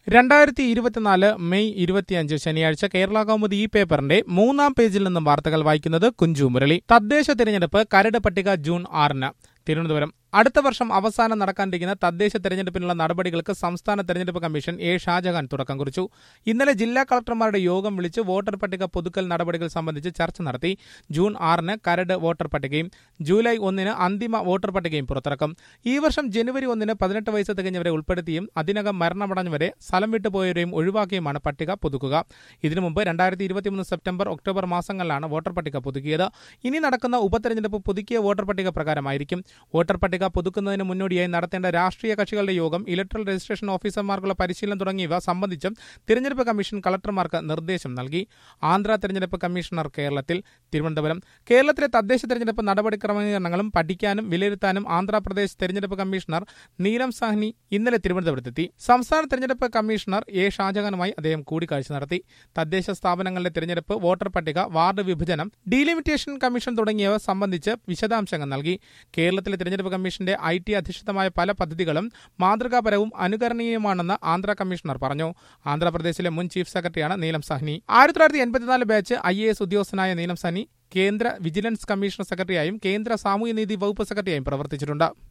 രണ്ടായിരത്തി ഇരുപത്തിനാല് മെയ് ഇരുപത്തിയഞ്ച് ശനിയാഴ്ച കേരള കൗമുദി ഈ പേപ്പറിന്റെ മൂന്നാം പേജിൽ നിന്നും വാർത്തകൾ വായിക്കുന്നത് കുഞ്ചു മുരളി തദ്ദേശ തിരഞ്ഞെടുപ്പ് കരട് പട്ടിക ജൂൺ ആറിന് തിരുവനന്തപുരം അടുത്ത വർഷം അവസാനം നടക്കാനിരിക്കുന്ന തദ്ദേശ തെരഞ്ഞെടുപ്പിനുള്ള നടപടികൾക്ക് സംസ്ഥാന തെരഞ്ഞെടുപ്പ് കമ്മീഷൻ എ ഷാജഹാൻ തുടക്കം കുറിച്ചു ഇന്നലെ ജില്ലാ കളക്ടർമാരുടെ യോഗം വിളിച്ച് വോട്ടർ പട്ടിക പുതുക്കൽ നടപടികൾ സംബന്ധിച്ച് ചർച്ച നടത്തി ജൂൺ ആറിന് കരട് വോട്ടർ പട്ടികയും ജൂലൈ ഒന്നിന് അന്തിമ വോട്ടർ പട്ടികയും പുറത്തിറക്കും ഈ വർഷം ജനുവരി ഒന്നിന് പതിനെട്ട് വയസ്സ് തികഞ്ഞവരെ ഉൾപ്പെടുത്തിയും അതിനകം മരണമടഞ്ഞവരെ സ്ഥലം വിട്ടുപോയവരെയും ഒഴിവാക്കിയുമാണ് പട്ടിക പുതുക്കുക ഇതിനു മുമ്പ് രണ്ടായിരത്തി ഇരുപത്തിമൂന്ന് സെപ്റ്റംബർ ഒക്ടോബർ മാസങ്ങളിലാണ് വോട്ടർ പട്ടിക പുതുക്കിയത് ഇനി നടക്കുന്ന ഉപതെരഞ്ഞെടുപ്പ് പുതുക്കിയ വോട്ടർ പട്ടിക പ്രകാരമായിരിക്കും വോട്ടർ പട്ടിക പുതുക്കുന്നതിന് മുന്നോടിയായി നടത്തേണ്ട രാഷ്ട്രീയ കക്ഷികളുടെ യോഗം ഇലക്ട്രൽ രജിസ്ട്രേഷൻ ഓഫീസർമാർക്കുള്ള പരിശീലനം തുടങ്ങിയവ സംബന്ധിച്ചും തിരഞ്ഞെടുപ്പ് കമ്മീഷൻ കളക്ടർമാർക്ക് നിർദ്ദേശം നൽകി ആന്ധ്ര തെരഞ്ഞെടുപ്പ് കമ്മീഷണർ കേരളത്തിൽ തിരുവനന്തപുരം കേരളത്തിലെ തദ്ദേശ തെരഞ്ഞെടുപ്പ് നടപടിക്രമീകരണങ്ങളും പഠിക്കാനും വിലയിരുത്താനും ആന്ധ്രാപ്രദേശ് തെരഞ്ഞെടുപ്പ് കമ്മീഷണർ നീലം സാഹ്നി ഇന്നലെ തിരുവനന്തപുരത്തെത്തി സംസ്ഥാന തെരഞ്ഞെടുപ്പ് കമ്മീഷണർ എ ഷാജഹാനുമായി അദ്ദേഹം കൂടിക്കാഴ്ച നടത്തി തദ്ദേശ സ്ഥാപനങ്ങളുടെ തെരഞ്ഞെടുപ്പ് വോട്ടർ പട്ടിക വാർഡ് വിഭജനം ഡീലിമിറ്റേഷൻ കമ്മീഷൻ തുടങ്ങിയവ സംബന്ധിച്ച് വിശദാംശങ്ങൾ നൽകി കേരളത്തിലെ തെരഞ്ഞെടുപ്പ് കമ്മീഷന്റെ ഐ ടി അധിഷ്ഠിതമായ പല പദ്ധതികളും മാതൃകാപരവും അനുകരണീയമാണെന്ന് ആന്ധ്ര കമ്മീഷണർ പറഞ്ഞു ആന്ധ്രാപ്രദേശിലെ മുൻ ചീഫ് സെക്രട്ടറിയാണ് നീലം സാഹ്നി ആയിരത്തി തൊള്ളായിരത്തി എൺപത്തിനാല് ബാച്ച് ഐ എ എസ് ഉദ്യോഗസ്ഥനായ നീലം സാഹ്നി കേന്ദ്ര വിജിലൻസ് കമ്മീഷണർ സെക്രട്ടറിയായും കേന്ദ്ര സാമൂഹ്യനീതി വകുപ്പ് സെക്രട്ടറിയായും പ്രവർത്തിച്ചിട്ടുണ്ട്